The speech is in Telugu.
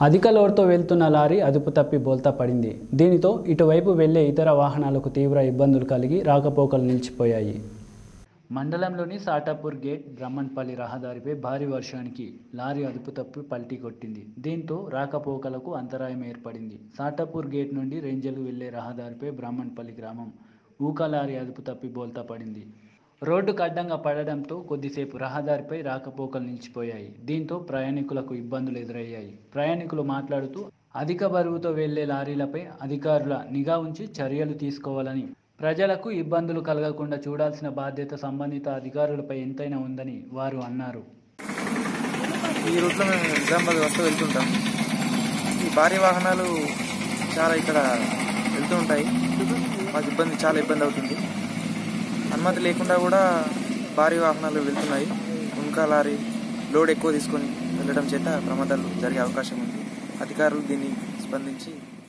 అధిక లోడ్తో వెళ్తున్న లారీ అదుపు తప్పి బోల్తా పడింది దీనితో ఇటువైపు వెళ్లే ఇతర వాహనాలకు తీవ్ర ఇబ్బందులు కలిగి రాకపోకలు నిలిచిపోయాయి మండలంలోని సాటాపూర్ గేట్ బ్రహ్మణపల్లి రహదారిపై భారీ వర్షానికి లారీ అదుపు తప్పి పల్టీ కొట్టింది దీంతో రాకపోకలకు అంతరాయం ఏర్పడింది సాటాపూర్ గేట్ నుండి రేంజలు వెళ్లే రహదారిపై బ్రాహ్మణపల్లి గ్రామం ఊక లారీ అదుపు తప్పి బోల్తా పడింది రోడ్డుకు అడ్డంగా పడడంతో కొద్దిసేపు రహదారిపై రాకపోకలు నిలిచిపోయాయి దీంతో ప్రయాణికులకు ఇబ్బందులు ఎదురయ్యాయి ప్రయాణికులు మాట్లాడుతూ అధిక బరువుతో వెళ్లే లారీలపై అధికారుల నిఘా ఉంచి చర్యలు తీసుకోవాలని ప్రజలకు ఇబ్బందులు కలగకుండా చూడాల్సిన బాధ్యత సంబంధిత అధికారులపై ఎంతైనా ఉందని వారు అన్నారు ఈ రూట్లో మేము నిజామాబాద్ వస్తూ వెళ్తుంటాం ఈ భారీ వాహనాలు చాలా ఇక్కడ వెళ్తూ ఉంటాయి మాకు ఇబ్బంది చాలా ఇబ్బంది అవుతుంది అనుమతి లేకుండా కూడా భారీ వాహనాలు వెళ్తున్నాయి ఉన్కా లారీ లోడ్ ఎక్కువ తీసుకొని వెళ్ళడం చేత ప్రమాదాలు జరిగే అవకాశం ఉంది అధికారులు దీన్ని స్పందించి